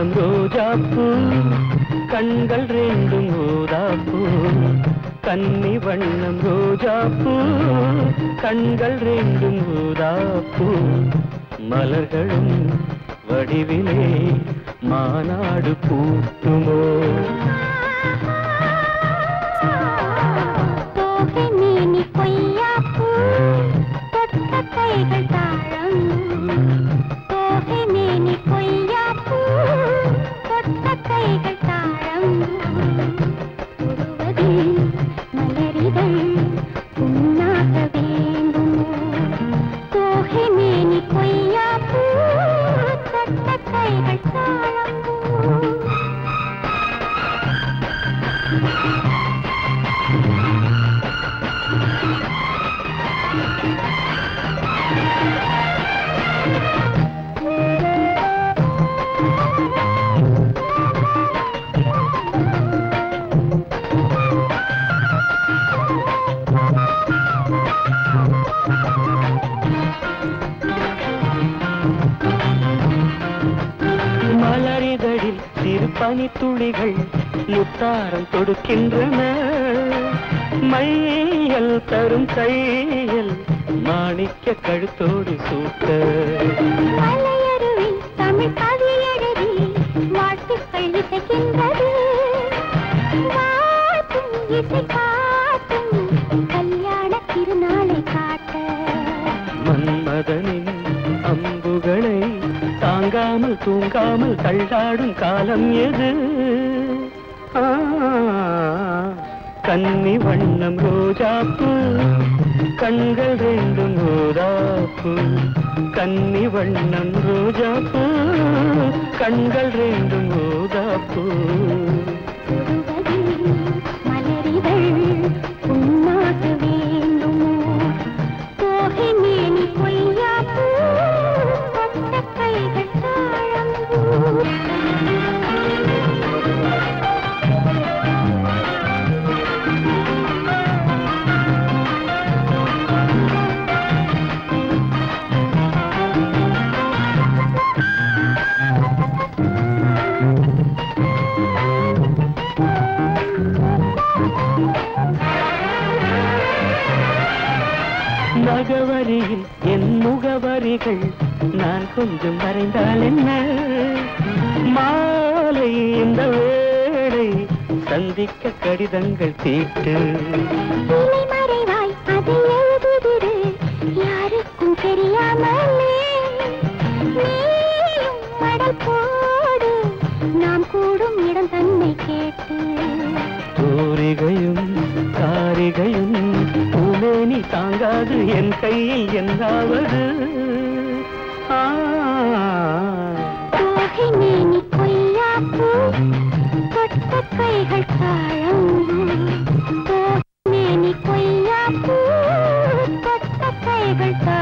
வண்ணம் ரோஜாப்பூ கண்கள் ரெண்டும் ஊதாப்பூ கன்னி வண்ணம் ரோஜாப்பூ கண்கள் ரெண்டும் ஊதாப்பூ மலர்களும் வடிவிலே மாநாடு கூட்டுமோ தோகை மேனி கொய்யாப்பூ தொட்ட கைகள் தாழம் தோகை மேனி கொய்யாப்பூ தொட்ட கைகள் தாழம் தொடுவதில் மலரிதழ் உண்ணாக வேண்டுமோ தோகை மேனி கொய்யாப்பூ தொட்ட கைகள் தாழம் மலரிதழில் சிறு பனித்துளிகள் முத்தாரம் தொடுக்கின்றன மையல் தரும் கையல் மாணிக்க கழுத்தோடு சூட்ட மலையருவி தமிழ் கவி எழுதி வாழ்த்துக்கள் இசைக்கின்றது வாழ்த்தும் இசை காட்டும் கல்யாண திருநாளை காட்ட மன்மதனின் அம்புகளை தாங்காமல் தூங்காமல் தள்ளாடும் காலம் எது ஆ, கன்னி வண்ணம் ரோஜாப்பு கண்கள் ரெண்டும் ரோதாப்பு கன்னி வண்ணம் ரோஜாப்பு கண்கள் ரெண்டும் ரோதாப்பு தொடுவதில் மலரிதழ் உண்ணாக வேண்டுமோ தோகை மேனி கொய்யாப்பூ தொட்ட கைகள் தாழம்பூ நகவரியில் என் முகவரிகள் நான் கொஞ்சம் வரைந்தால் என்ன மாலை இந்த வேளை சந்திக்க கடிதங்கள் தீட்டு இலை மறைவாய் அதை எழுதுதிரு யாருக்கும் தெரியாமலே நீயும் மடல் போடு நாம் கூடும் இடம் தன்னை கேட்டு தூரிகையும் காரிகையும் பூமேனி தாங்காது என் கையில் என்னாவது ஆ தோகை மேனி கொய்யாப்பூ தொட்ட கைகள் தாழம் தோகை மேனி கொய்யாப்பூ தொட்ட கைகள் தாழம்